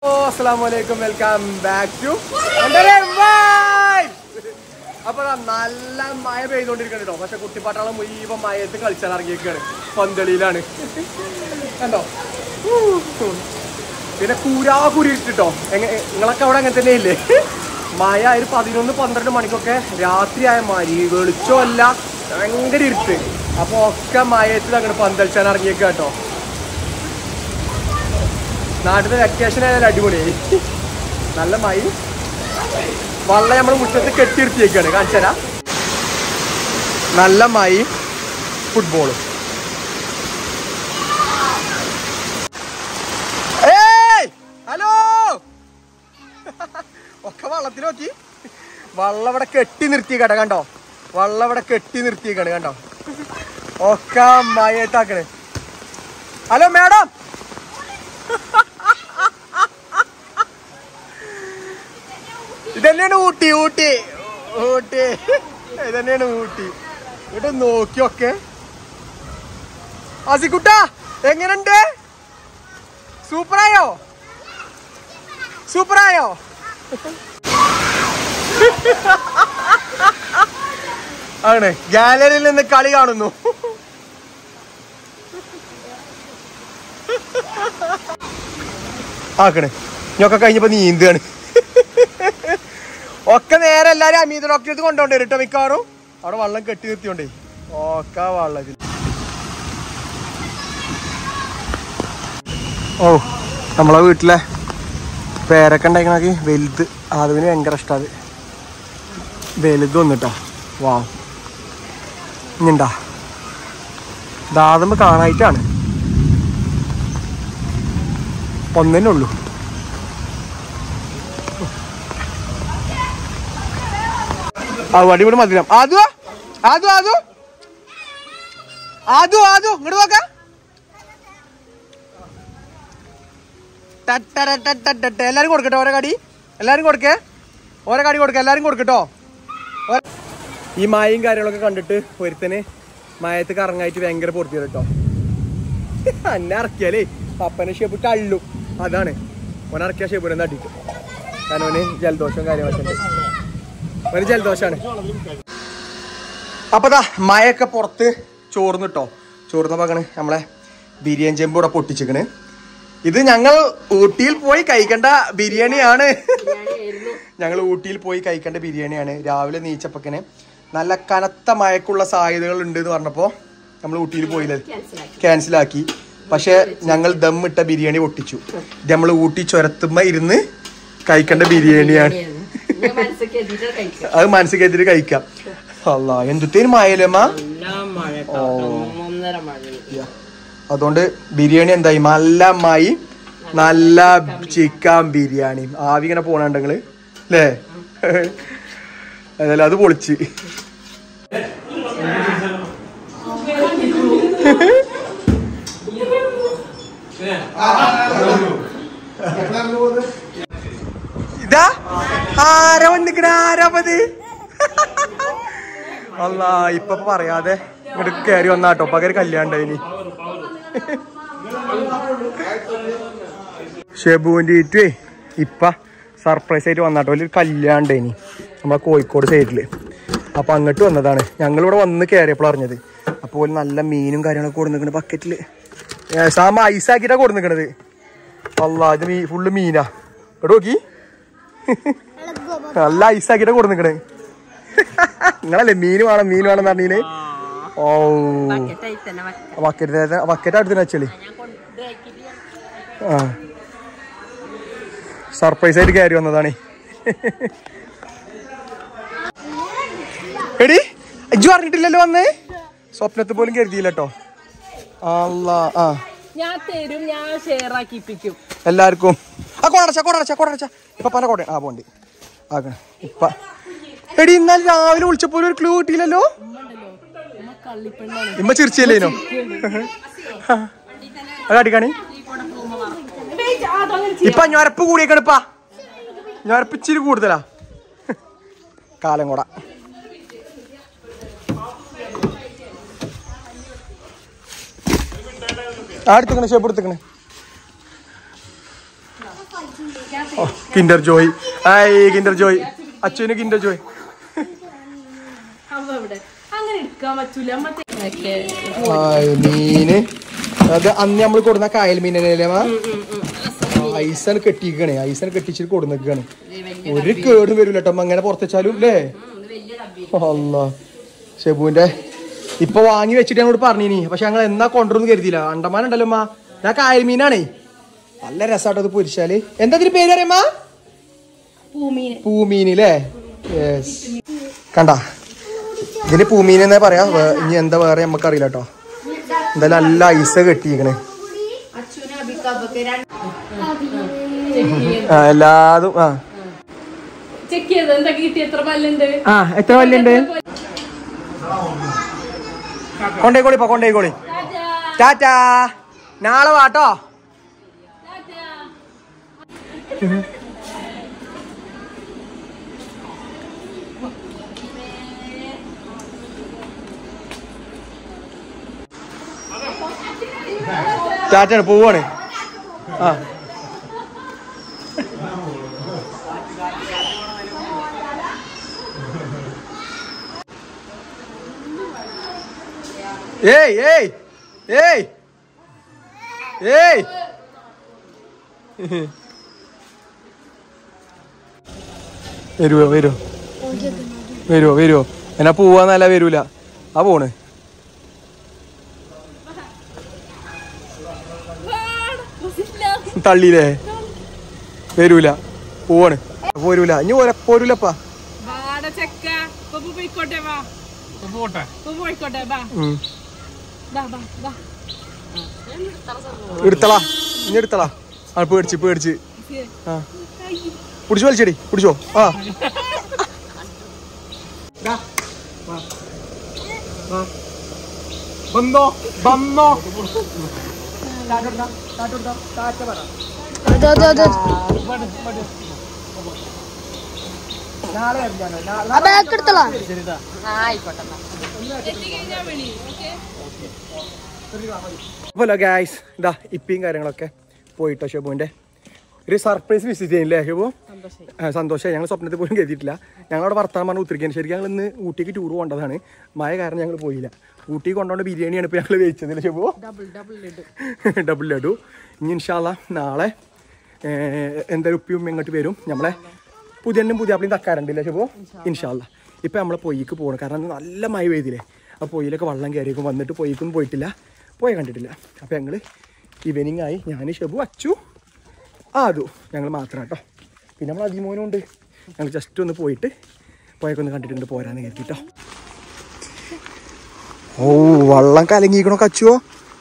അസ്സാം വലൈക്കും welcome back to അപ്പൊ ദാ നല്ല മഴ പെയ്തോണ്ടിരിക്കണ കേട്ടോ പക്ഷെ കുട്ടിപ്പാട്ടാളം മുഴുവൻ മഴയത്ത് കളിച്ചാൽ ഇറങ്ങിയേക്കാണ് പന്തളിയിലാണ് കണ്ടോ പിന്നെ കൂരാ കുരി ഇട്ടിട്ടോ എങ്ങനെ നിങ്ങളൊക്കെ അവിടെ അങ്ങനെ തന്നെ ഇല്ലേ മഴ ഒരു പതിനൊന്ന് പന്ത്രണ്ട് മണിക്കൊക്കെ രാത്രിയായ മഴ വെളിച്ചമല്ല ഭയങ്കര ഇരുട്ട് അപ്പൊ ഒക്കെ മഴയത്തിൽ അങ്ങോട്ട് പന്തളിച്ചാൻ ഇറങ്ങിയേക്ക കേട്ടോ നാട്ടിലെ വെക്കേഷൻ ആയാലും അടിപൊളിയായി നല്ല മഴ വള്ളം നമ്മൾ മുറ്റത്ത് കെട്ടിയിരുത്തിയേക്കാണ് കാണിച്ചരാ നല്ല മഴ ഫുട്ബോളും ഏയ് ഹലോ ഒക്കെ വള്ളത്തിൽ നോക്കി വള്ളം ഇവിടെ കെട്ടി നിർത്തിയേക്കട്ടെ കണ്ടോ വള്ളം ഇവിടെ കെട്ടി നിർത്തിയേക്കാണ് കണ്ടോ ഒക്കെ മയത്താക്കണ് ഹലോ മാഡം ഇതന്നെയാണ് ഊട്ടി ഊട്ടി ഊട്ടി ഇതന്നെയാണ് ഊട്ടി ഇവിടെ നോക്കിയൊക്കെ ആസിക്കുട്ട എങ്ങനുണ്ട് സൂപ്പറായോ സൂപ്പറായോ ആണ് ഗാലറിയിൽ നിന്ന് കളി കാണുന്നു ആക്കണേ ഞൊക്കെ കഴിഞ്ഞപ്പോ നീന്താണ് ഒക്കെ നേരെ എല്ലാരും അമീത ഡോക്ടറെ അടുത്ത് കൊണ്ടുപോണ്ടി വരും കേട്ടോ മിക്കവാറും അവിടെ വെള്ളം കെട്ടി നിർത്തിയോണ്ടേ ഒക്കെ വെള്ളത്തിൽ ഓ നമ്മളെ വീട്ടിലെ പേരൊക്കെ ഉണ്ടാക്കണക്ക് വലുത് അതിന് ഭയങ്കര ഇഷ്ടം വലുത് വന്നിട്ടോ വാ ഇനിണ്ടാ ദാതമ്പ് കാണായിട്ടാണ് ഒന്നന്നെ ഉള്ളൂ ആ അടിപൊളി മധുരം ആദു ആദു ആദു ആദു ആദു ഇങ്ങോട്ട് നോക്ക എല്ലാരും കൊടുക്കട്ടെ ഓരോ കടി എല്ലാരും കൊടുക്കേ ഓരോ കടി കൊടുക്ക എല്ലാരും കൊടുക്കട്ടോ ഓ- ഈ മായും കാര്യങ്ങളൊക്കെ കണ്ടിട്ട് ഒരുത്തന് മായത്ത് കറങ്ങായിട്ട് ഭയങ്കര പൊറുത്തി കേട്ടോ എന്നെ ഇറക്കിയാലേ പപ്പനെ ഷെപ്പ് തള്ളും അതാണ് ഓൻ ഇറക്കിയ ഷെപ്പിനെ തട്ടിക്കും കാരണം ഓന് ജലദോഷവും കാര്യങ്ങളൊക്കെ ഉണ്ട് ഒരു ജലദോഷാണ് അപ്പൊ ദാ മഴയൊക്കെ പുറത്ത് ചോർന്നിട്ടോ ചോർന്ന പകണ് നമ്മളെ ബിരിയാണി ചെമ്പ് ഇവിടെ പൊട്ടിച്ചിക്കണ് ഇത് ഞങ്ങൾ ഊട്ടിയിൽ പോയി കഴിക്കേണ്ട ബിരിയാണിയാണ് ഞങ്ങൾ ഊട്ടിയിൽ പോയി കഴിക്കേണ്ട ബിരിയാണിയാണ് രാവിലെ നീച്ചപ്പക്കനെ നല്ല കനത്ത മഴക്കുള്ള സാധ്യതകൾ ഉണ്ട് എന്ന് പറഞ്ഞപ്പോ നമ്മൾ ഊട്ടിയിൽ പോയില്ല ക്യാൻസൽ ആക്കി പക്ഷെ ഞങ്ങൾ ദമ്മിട്ട ബിരിയാണി പൊട്ടിച്ചു ഇത് നമ്മൾ ഊട്ടി ചുരത്തുമ്പോ ഇരുന്ന് കഴിക്കേണ്ട ബിരിയാണിയാണ് ഞാൻ മനസ്സൊക്കെ എഴുതിയിട്ട് കഴിക്കാം അത് മനസ്സിൽ കയറ്റിട്ട് കഴിക്കാം അല്ല എന്തുത്തേനും മായല്ലമ്മ നല്ല മഴ കേട്ടോ. ഒന്നര മഴ അതുകൊണ്ട് ബിരിയാണി എന്തായി നല്ല മായി നല്ല ചിക്കൻ ബിരിയാണി ആവി ഇങ്ങനെ പോണുണ്ടെങ്കില് അല്ലേ അതല്ല അത് പൊളിച്ച് ഇതാ ആരാ വന്നിക്കണ ആരാപ്പത് അല്ല ഇപ്പൊ പറയാതെ ഇങ്ങോട്ട് കയറി വന്നാട്ടോ പകരം കല്യാണ്ടായിനി ഷെബുവിന്റെ ഇറ്റുവേ ഇപ്പ സർപ്രൈസ് ആയിട്ട് വന്നാട്ടോ ഒരു കല്യാണ്ടായിനി നമ്മളെ കോഴിക്കോട് സൈഡില് അപ്പൊ അങ്ങോട്ട് വന്നതാണ് ഞങ്ങളിവിടെ വന്ന് കയറിയപ്പോൾ അറിഞ്ഞത് അപ്പോൾ നല്ല മീനും കാര്യങ്ങളൊക്കെ കൊടുന്നിക്കണ ബക്കറ്റില് സാമ ഐസാക്കിട്ടാ കൊടുന്നിക്കണത് അല്ല ഇത് മീ ഫുള്ള് മീനാ ഇവിടെ നോക്കി നല്ല ഐസാക്കിട്ടാ കൊടുന്നിക്കണേ നിങ്ങളല്ലേ മീൻ വേണം മീൻ വേണം എന്ന് പറഞ്ഞീന് ഓ ബക്കറ്റായി തന്നെ വെക്കാം. ബക്കറ്റ് ബക്കറ്റ് അടുത്ത് വെച്ചളി ഞാൻ കൊണ്ട് ഇത് ആക്കിയിട്ട് ആ സർപ്രൈസ് ആയിട്ട് കയറി വന്നതാണ് എടി ഇജ്ജു പറഞ്ഞിട്ടില്ലല്ലോ വന്നേ സ്വപ്നത്തിൽ പോലും കരുതിയില്ല കേട്ടോ അല്ല ആ ഞാൻ തരും ഞാൻ ഷെയർ ആക്കിപ്പിക്കും എല്ലാവർക്കും ആ കൊടടച്ച കൊടടച്ച കൊടടച്ച ഇപ്പൊ പല കൊട ആ പോണ്ട് ആക്കണ ഇപ്പ എടി എന്നാൽ രാവിലെ വിളിച്ചപ്പോൾ ഒരു ക്ലൂ കിട്ടിയില്ലല്ലോ കള്ളിപ്പെണ്ണാണ് ഇമ്മ ചിരിച്ചല്ലേനോ അത് അടിക്കാണി ഇപ്പൊ ഞൊരപ്പ് കൂടിയേക്കണിപ്പാ ഞൊരപ്പ് ഇച്ചിരി കൂടുതലാ കാലം കൂട ആ എടുത്തുക്കണേ ഷേപ്പ് എടുത്തുക്കണേ kinder joy hi kinder joy അച്ഛന് കിൻഡർ ജോയ് അവ ഇവിടെ അങ്ങനെ എടുക്കാൻ പറ്റൂല മറ്റേ ഓക്കേ. ഹായ് മീന് അത് അന്ന് നമ്മൾ കൊടുന്ന കായൽ മീനല്ലേ മാ ഉം, ഉം, ഉം. ഐസാണ് കെട്ടിക്കണേ ഐസാണ് കെട്ടിച്ചിട്ട് കൊടുന്നേക്കാണ് ഒരു കേടും വരൂല കേട്ടോ അങ്ങനെ പുറത്തുവച്ചാലും അല്ലേ അല്ല ഷെബുവിന്റെ ഇപ്പൊ വാങ്ങി വെച്ചിട്ട് ഞങ്ങളോട് പറഞ്ഞിനി പക്ഷെ ഞങ്ങൾ എന്നാ കൊണ്ടുവന്ന് കരുതിയില്ല അണ്ടമാൻ ഉണ്ടല്ലോ അമ്മ ഞാൻ കായൽ മീനാണേ നല്ല രസമാട്ടോ അത് പൊരിച്ചാല് എന്താ ഇതിന് പേര് അറിയാമ്മ പൂമീന് പൂമീൻ അല്ലേ യെസ് കണ്ട ഇതിന് പൂമീൻ എന്നേ പറയാ വേ- ഇനി എന്താ വേറെ നമുക്ക് അറിയില്ല കേട്ടോ എന്തായാലും നല്ല ഐസ് കെട്ടിയിരിക്കണേ ആ എല്ലാതും ആ ചെക്ക് ചെയ്ത് എന്താ കിട്ടി എത്ര പല്ലുണ്ട് ആ എത്ര വല്ലുണ്ട് കൊണ്ടേക്കോളി ഇപ്പൊ കൊണ്ടേക്കോളി ടാറ്റാ നാളെ വാട്ടോ ടാറ്റാണ് പോവാണ് ആ ഏയ് ഏയ് ഏയ് ഏയ് വരുവോ വരുവോ വരുവോ വരുവോ എന്നാ പോവാന്നല്ല വരൂല ആ പോണ് തള്ളിയില്ലേ വരൂല പോവാണ് പോരൂല ഇനി പോര പോരൂലപ്പാ വാട ചെക്ക ഇപ്പൊ പോയിക്കോട്ടെ വാ ഇപ്പൊ പോയിക്കോട്ടെ വാ ഉം. വാ വാ വാ എടുത്തളാ ഇനി എടുത്തളാ ആ പേടിച്ച് പേടിച്ച് ആ പിടിച്ചു വലിച്ചടി പിടിച്ചോ ആ വന്നോ വന്നോ അതെ അതെ അതെ ആ ബാക്ക് എടുത്തളാ അപ്പല്ലോ ഗായ്സ് ഇതാ ഇപ്പിയും കാര്യങ്ങളൊക്കെ പോയിട്ടോ ഷെബുവിന്റെ ഒരു സർപ്രൈസ് വിസിറ്റ് ചെയ്യുന്നില്ലേ ഷെബു ആ, സന്തോഷമായി ഞങ്ങൾ സ്വപ്നത്തിൽ പോലും കരുതിയിട്ടില്ല ഞങ്ങളവിടെ വർത്താനം പറഞ്ഞ് ഉത്തിരിക്കാൻ ശരിക്കും ഞങ്ങൾ ഇന്ന് ഊട്ടിക്ക് ടൂർ പോകേണ്ടതാണ് മഴ കാരണം ഞങ്ങൾ പോയില്ല ഊട്ടി കൊണ്ടുപോകേണ്ട ബിരിയാണിയാണ് ഇപ്പോൾ ഞങ്ങൾ വെച്ചതിൽ Shebu double double laddu double laddu ഇനി ഇൻഷാല്ല നാളെ ഏഹ്, എന്തായാലും ഉപ്പിയും ഇങ്ങോട്ട് വരും നമ്മളെ പുതിയണ്ണും പുതിയ അപ്പളിയും തക്കാറുണ്ടല്ലേ ഷെബു ഇൻഷാല്ല ഇപ്പം നമ്മളെ പൊയ്ക്ക് പോകണം കാരണം ഇന്ന് നല്ല മഴ പെയ്തില്ലേ ആ പൊയ്യിലൊക്കെ വെള്ളം കയറിയേക്കും വന്നിട്ട് പൊയ്ക്കൊന്നും പോയിട്ടില്ല പോയ കണ്ടിട്ടില്ല അപ്പം ഞങ്ങൾ ഈവനിങ് ആയി ഞാൻ ഷെബു അച്ചു ആ അതു ഞങ്ങൾ മാത്രം കേട്ടോ പിന്നെ നമ്മൾ അതിമോനും ഉണ്ട് ഞങ്ങൾ ജസ്റ്റ് ഒന്ന് പോയിട്ട് പോയൊക്കെ ഒന്ന് കണ്ടിട്ടുണ്ട് പോരാന്ന് കരുതിട്ടോ ഓ വള്ളം കലങ്ങിക്കണോ കച്ചുവോ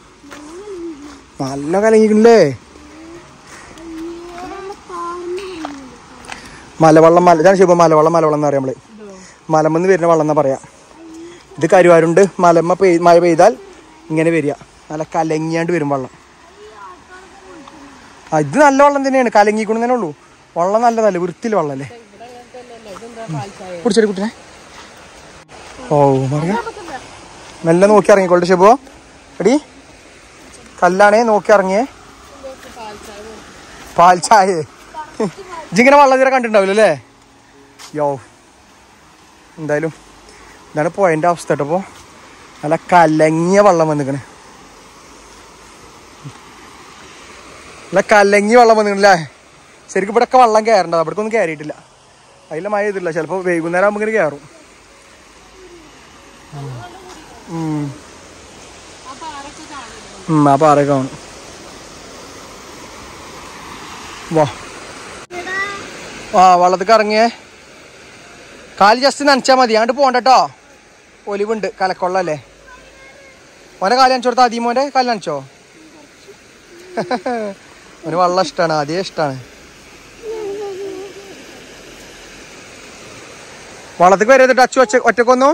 നല്ല കലങ്ങിക്കണല്ലേ മലവെള്ളം മല ഇതാണ് ശിവ മലവെള്ളം മലവെള്ളം എന്ന് പറയാം നമ്മള് മലമെന്ന് വരുന്ന വെള്ളം എന്നാ പറയാ ഇത് കരുവാരുണ്ട് മലമ്മ പെയ് മഴ പെയ്താൽ ഇങ്ങനെ വരിക നല്ല കലങ്ങിയാണ്ട് വരും വെള്ളം ആ ഇത് നല്ല വെള്ളം തന്നെയാണ് കലങ്ങിക്കൊണ്ടു ഉള്ളൂ വെള്ളം നല്ലതല്ലേ വൃത്തിയിൽ വെള്ളമല്ലേ കുടിച്ചേരി കുട്ടിനെ ഓ മറിയ മെല്ലെ നോക്കി ഇറങ്ങിക്കോട്ടെ ഷെബോ എടി കല്ലാണേ നോക്കി ഇറങ്ങിയേ പാൽ ചായ ഇജിങ്ങനെ വെള്ളം തീരെ കണ്ടിട്ടുണ്ടാവില്ല അല്ലേ യോ എന്തായാലും ഇതാണ് പോയതിൻ്റെ അവസ്ഥ കേട്ടോ അപ്പോൾ നല്ല കലങ്ങിയ വെള്ളം വന്നിക്കണ് നല്ല കലങ്ങിയ വെള്ളം വന്നിക്കണല്ലേ ശരിക്കും ഇവിടെ ഒക്കെ വെള്ളം കയറേണ്ടത് അവിടെ ഒന്നും കയറിയിട്ടില്ല അതിലെ മഴ ചെയ്തിട്ടില്ല ചിലപ്പോൾ വൈകുന്നേരം ആകുമ്പോൾ ഇങ്ങനെ കയറും ഉം. ഉം, ആ പാറയൊക്കെ കാണും വാ ആ വള്ളത്തേക്ക് ഇറങ്ങിയേ കാല് ജസ്റ്റ് നനച്ചാ മതി അങ്ങോട്ട് പോകണ്ട കേട്ടോ ഒലിവുണ്ട് കലക്കൊള്ളല്ലേ ഓനെ കാല് നനച്ചു കൊടുത്താൽ ആദ്യം മോൻ്റെ കാല് നനച്ചോ ഓന് വെള്ളം ഇഷ്ടമാണ് ആദ്യം ഇഷ്ടമാണ് വള്ളത്തേക്ക് വരരുത് അച്ചു ഒച്ച ഒറ്റക്കൊന്നും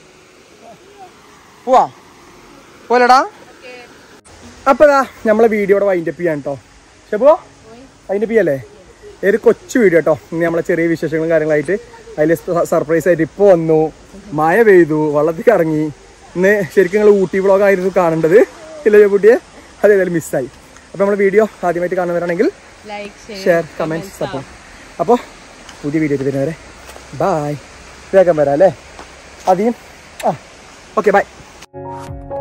പോവാ പോലടാ അപ്പൊ ദാ നമ്മളെ വീഡിയോടെ വൈൻഡപ്പ് ചെയ്യാൻ കേട്ടോ ഷെബോ വൈൻഡപ്പ് ചെയ്യല്ലേ ഒരു കൊച്ചു വീഡിയോ കേട്ടോ ഇന്ന് നമ്മളെ ചെറിയ വിശേഷങ്ങളും കാര്യങ്ങളായിട്ട് അതിൽ സർപ്രൈസ് ആയിട്ട് ഇപ്പോൾ വന്നു മഴ പെയ്തു വള്ളത്തിൽ ഇറങ്ങി ഇന്ന് ശരിക്കും നിങ്ങൾ ഊട്ടി വ്ളോഗ് ആയിരുന്നു കാണേണ്ടത് ഇല്ല ചെബുട്ടിയെ അതേതായാലും മിസ്സായി അപ്പോൾ നമ്മുടെ വീഡിയോ ആദ്യമായിട്ട് കാണുന്നവരാണെങ്കിൽ ലൈക്ക് ഷെയർ കമൻറ്റ് സപ്പോർട്ട് അപ്പോൾ പുതിയ വീഡിയോ വരുന്നവരെ ബായ് വേഗം വരാം അല്ലേ അധികം ആ ഓക്കെ ബൈ